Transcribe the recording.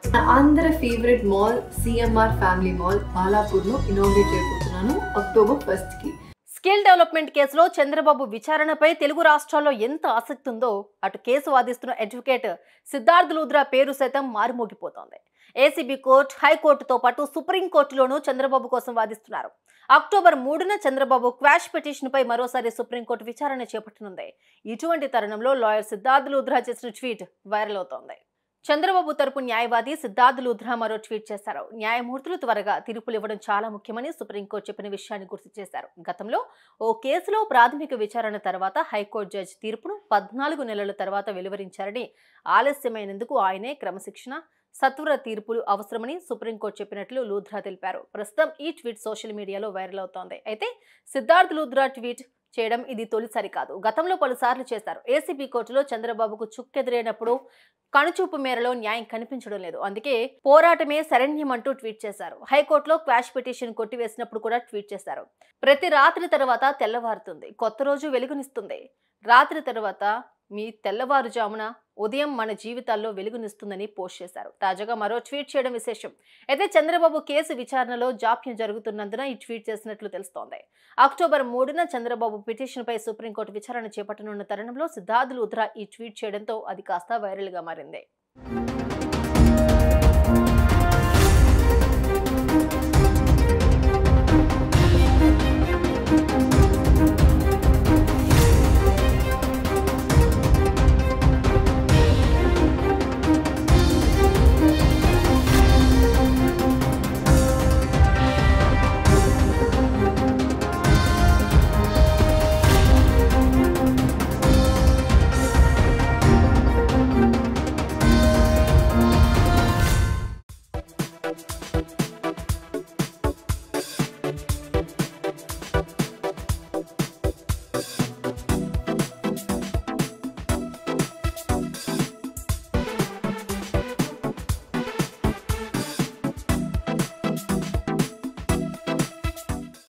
అందరి favourite mall CMR family mall బాలాపూర్లో inaugurate చేయబోతున్నాను అక్టోబర్ ఫస్ట్కి స్కిల్ డెవలప్మెంట్ కేసులో చంద్రబాబు విచారణపై తెలుగు రాష్ట్రాల్లో ఎంత ఆసక్తి ఉందో అటు కేసు వాదిస్తున్న అడ్వకేట్ సిద్ధార్థ్ లూద్రా పేరు సైతం మారుమోగిపోతోంది ఏసీబీ కోర్టు హైకోర్టుతో పాటు సుప్రీంకోర్టులోనూ చంద్రబాబు కోసం వాదిస్తున్నారు అక్టోబర్ మూడున చంద్రబాబు క్వాష్ పిటిషన్పై మరోసారి సుప్రీంకోర్టు విచారణ చేపట్టనుంది ఇటువంటి తరుణంలో లాయర్ సిద్ధార్థ్ లూద్రా చేసిన ట్వీట్ వైరల్ అవుతోంది చంద్రబాబు తరపు న్యాయవాది సిద్ధార్థ్ లూథ్రా మరో ట్వీట్ చేశారు న్యాయమూర్తులు త్వరగా తీర్పులు ఇవ్వడం చాలా ముఖ్యమని సుప్రీంకోర్టు చెప్పిన విషయాన్ని గుర్తు చేశారు గతంలో ఓ కేసులో ప్రాథమిక విచారణ తర్వాత హైకోర్టు జడ్జి తీర్పును పద్నాలుగు నెలల తర్వాత వెలువరించారని ఆలస్యమైనందుకు ఆయనే క్రమశిక్షణ సత్వర తీర్పులు అవసరమని సుప్రీంకోర్టు చెప్పినట్లు లూథ్రా తెలిపారు ప్రస్తుతం ఈ ట్వీట్ సోషల్ మీడియాలో వైరల్ అవుతోంది అయితే సిద్ధార్థ్ లూథ్రా ట్వీట్ చేయడం ఇది తొలిసారి కాదు గతంలో పలుసార్లు చేశారు ఏసీబీ కోర్టులో చంద్రబాబుకు చుక్కెదిరైనప్పుడు కనుచూపు మేరలో న్యాయం కనిపించడం లేదు అందుకే పోరాటమే శరణ్యం అంటూ ట్వీట్ చేశారు హైకోర్టులో క్వాష్ పిటిషన్ కొట్టివేసినప్పుడు కూడా ట్వీట్ చేశారు ప్రతి రాత్రి తర్వాత తెల్లవారుతుంది కొత్త రోజు వెలుగునిస్తుంది రాత్రి తర్వాత మీ తెల్లవారుజామున ఉదయం మన జీవితాల్లో వెలుగునిస్తుందని పోస్ట్ చేశారు తాజాగా మరో ట్వీట్ చేయడం విశేషం అయితే చంద్రబాబు కేసు విచారణలో జాప్యం జరుగుతున్నందున ఈ ట్వీట్ చేసినట్లు తెలుస్తోంది అక్టోబర్ మూడున చంద్రబాబు పిటిషన్పై సుప్రీంకోర్టు విచారణ చేపట్టనున్న తరుణంలో సిద్ధార్థ్ లూథ్రా ఈ ట్వీట్ చేయడంతో అది కాస్త వైరల్గా మారింది